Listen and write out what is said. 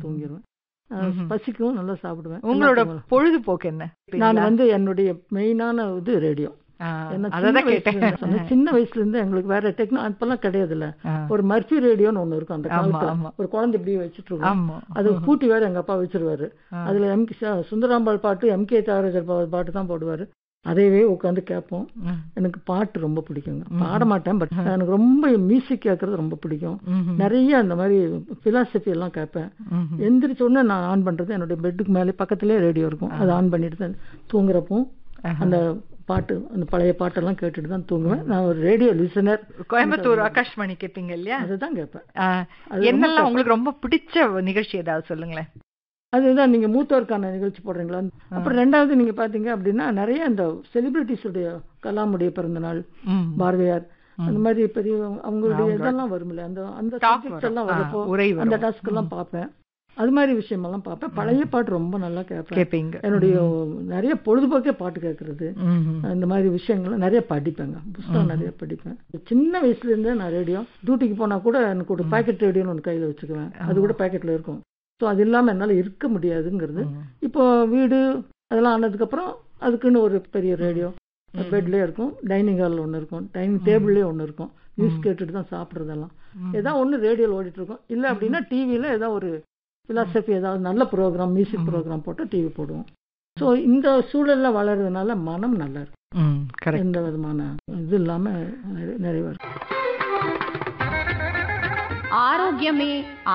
தூங்கிடுவேன் அஹ் ம்ஹும். பசிக்கும் நல்லா சாப்பிடுவேன் உங்களோட எல்லாம் பொழுதுபோக்கு என்ன நான் வந்து என்னுடைய மெயினான இது ரேடியோ ஆ, ஏன்னா சின்ன அததான் வயசுல கேட்டேன் இருந்து சொன்னேன். சின்ன வயசுல இருந்து எங்களுக்கு வேற டெக்னா அப்பெல்லாம் கிடையாதுல்ல ஆ, ஒரு மர்ஃபி ரேடியோன்னு ஒண்ணு இருக்கும் அந்த ஆமா, காலத்துல ஆமா. ஒரு குழந்தை இப்படியே வச்சுட்டு இருக்கோம் ஆமா அது பூட்டி வேற எங்க அப்பா வச்சிருவாரு ஆ. அதுல எம் சுந்தராம்பாள் பாட்டு எம் கே தியாகராஜர் பா- பாட்டு தான் போடுவாரு அதையவே உட்காந்து கேட்போம் ம், எனக்கு பாட்டு ரொம்ப பிடிக்குங்க பாட மாட்டேன் பட் எனக்கு ரொம்ப மியூசிக் கேட்கறது ரொம்ப பிடிக்கும் ம்ஹும். நிறைய அந்த மாதிரி பிலாசபி எல்லாம் கேட்பேன் ம்ஹும். எந்திரிச்ச உடனே நான் ஆன் பண்றது என்னுடைய பெட்டுக்கு மேலே பக்கத்துலேயே ரேடியோ இருக்கும் அதை ஆன் பண்ணிட்டு தான் தூங்குறப்போ ஆஹா. அந்த பாட்டு அந்த பழைய பாட்டெல்லாம் கேட்டுட்டு தான் தூங்குவேன் நான் ஒரு ரேடியோ லிசனர் கோயம்புத்தூர் ஆகாஷ்வாணி கேட்பீங்க இல்லையா அதுதான் கேட்பேன் ஆ, அது ரொம்ப என்னெல்லாம் உங்களுக்கு ரொம்ப பிடிச்ச நிகழ்ச்சி ஏதாவது சொல்லுங்களேன் அதுதான் நீங்க மூத்தோருக்கான நிகழ்ச்சி போடுறீங்களா அப்புறம் ரெண்டாவது நீங்க பாத்தீங்க அப்படின்னா நிறைய இந்த செலிபிரிட்டிஸ் உடைய கலாமுடைய பிறந்த நாள் ம். பாரதியார் அந்த மாதிரி பெரிய அவங்களுடைய இதெல்லாம் வரும்ல அந்த அந்த Talk subjects வரும். எல்லாம் ஆ, வரப்போ உரை அந்த வரும். டாஸ்க் எல்லாம் பார்ப்பேன் அது மாதிரி விஷயமெல்லாம் பார்ப்பேன் பழைய பாட்டு ரொம்ப நல்லா கேட்பேன் கேட்பீங்க என்னுடைய நிறைய பொழுதுபோக்கே பாட்டு கேட்கறது ம்ஹும். இந்த மாதிரி விஷயங்கள்லாம் நிறைய படிப்பேங்க புஸ்தகம் நிறைய படிப்பேன் சின்ன வயசுல இருந்தே நான் ரேடியோ டியூட்டிக்கு போனா கூட எனக்கு ஒரு பாக்கெட் ரேடியோன்னு ஒன்று கையில வச்சுக்குவேன் அது கூட பாக்கெட்ல இருக்கும் ஸோ அது இல்லாம என்னால இருக்க முடியாதுங்கிறது ம். இப்போ வீடு அதெல்லாம் ஆனதுக்கப்புறம் அதுக்குன்னு ஒரு பெரிய ரேடியோ பெட்லேயே இருக்கும் டைனிங் ஹாலில் ஒன்று இருக்கும் டைனிங் டேபிள்லேயே ஒன்று இருக்கும் நியூஸ் கேட்டுட்டு தான் சாப்பிட்றதெல்லாம் ஏதாவது ஒன்று ரேடியோவில் ஓடிட்டு இருக்கும் இல்லை அப்படின்னா டிவியில் ஏதாவது ஒரு பிலாசபி ஏதாவது நல்ல ப்ரோக்ராம் மியூசிக் ப்ரோக்ராம் போட்டு டிவி போடுவோம் ஸோ இந்த சூழல்ல வளர்றதுனால மனம் நல்லா இருக்கு ம் கரெக்ட் எந்த விதமான இது இல்லாமல் நிறைவா இருக்கு ஆரோக்கியமே